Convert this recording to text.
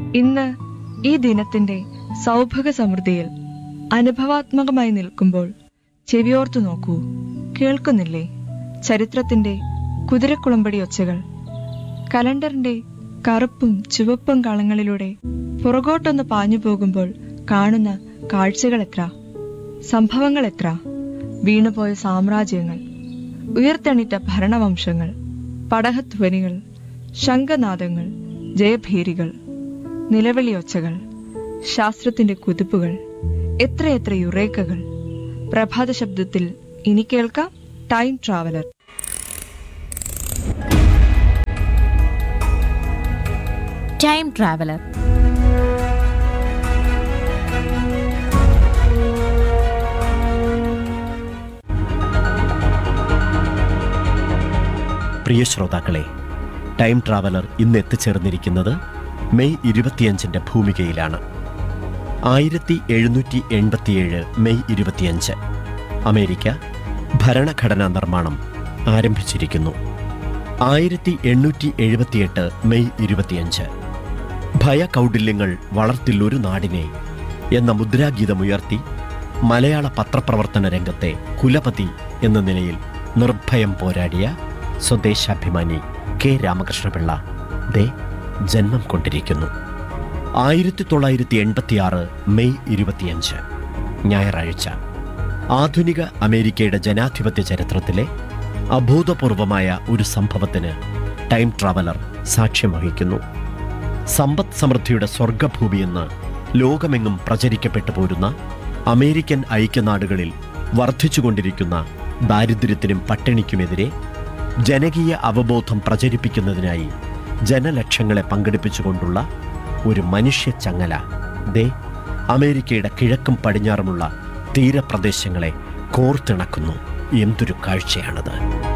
ഇന്ന് ഈ ദിനത്തിന്റെ സൗഭഗ സമൃദ്ധിയിൽ അനുഭവാത്മകമായി നിൽക്കുമ്പോൾ ചെവിയോർത്തു നോക്കൂ കേൾക്കുന്നില്ലേ ചരിത്രത്തിന്റെ കുതിരക്കുളമ്പടി ഒച്ചകൾ കലണ്ടറിന്റെ കറുപ്പും ചുവപ്പും കളങ്ങളിലൂടെ പുറകോട്ടൊന്ന് പാഞ്ഞു പോകുമ്പോൾ കാണുന്ന കാഴ്ചകൾ എത്ര സംഭവങ്ങൾ എത്ര വീണുപോയ സാമ്രാജ്യങ്ങൾ ഉയർത്തെണീറ്റ ഭരണവംശങ്ങൾ പടഹധ്വനികൾ ശംഖനാദങ്ങൾ ജയഭീരികൾ നിലവിളിയൊച്ചകൾ ശാസ്ത്രത്തിന്റെ കുതിപ്പുകൾ എത്രയെത്ര യുറേക്കകൾ പ്രഭാത ശബ്ദത്തിൽ ഇനി കേൾക്കാം ടൈം ട്രാവലർ ടൈം ട്രാവലർ പ്രിയ ശ്രോതാക്കളെ ടൈം ട്രാവലർ ഇന്ന് എത്തിച്ചേർന്നിരിക്കുന്നത് മെയ് ഇരുപത്തിയഞ്ചിന്റെ ഭൂമികയിലാണ് ആയിരത്തി എഴുന്നൂറ്റി എൺപത്തിയേഴ് മെയ് ഇരുപത്തിയഞ്ച് അമേരിക്ക ഭരണഘടനാ നിർമ്മാണം ആരംഭിച്ചിരിക്കുന്നു ആയിരത്തി എണ്ണൂറ്റി എഴുപത്തിയെട്ട് മെയ് ഇരുപത്തിയഞ്ച് ഭയകൗടില്യങ്ങൾ വളർത്തില്ലൊരു നാടിനെ എന്ന മുദ്രാഗീതമുയർത്തി മലയാള പത്രപ്രവർത്തന രംഗത്തെ കുലപതി എന്ന നിലയിൽ നിർഭയം പോരാടിയ സ്വദേശാഭിമാനി കെ രാമകൃഷ്ണപിള്ള ദേ ജന്മം കൊണ്ടിരിക്കുന്നു ആയിരത്തി തൊള്ളായിരത്തി എൺപത്തിയാറ് മെയ് ഇരുപത്തിയഞ്ച് ഞായറാഴ്ച ആധുനിക അമേരിക്കയുടെ ജനാധിപത്യ ചരിത്രത്തിലെ അഭൂതപൂർവമായ ഒരു സംഭവത്തിന് ടൈം ട്രാവലർ സാക്ഷ്യം വഹിക്കുന്നു സമ്പദ് സമൃദ്ധിയുടെ സ്വർഗഭൂമിയെന്ന് ലോകമെങ്ങും പ്രചരിക്കപ്പെട്ടു പോരുന്ന അമേരിക്കൻ ഐക്യനാടുകളിൽ വർദ്ധിച്ചുകൊണ്ടിരിക്കുന്ന ദാരിദ്ര്യത്തിനും പട്ടിണിക്കുമെതിരെ ജനകീയ അവബോധം പ്രചരിപ്പിക്കുന്നതിനായി ജനലക്ഷങ്ങളെ പങ്കെടുപ്പിച്ചുകൊണ്ടുള്ള ഒരു മനുഷ്യ ചങ്ങല ദേ അമേരിക്കയുടെ കിഴക്കും പടിഞ്ഞാറുമുള്ള തീരപ്രദേശങ്ങളെ കോർത്തിണക്കുന്നു എന്തൊരു കാഴ്ചയാണത്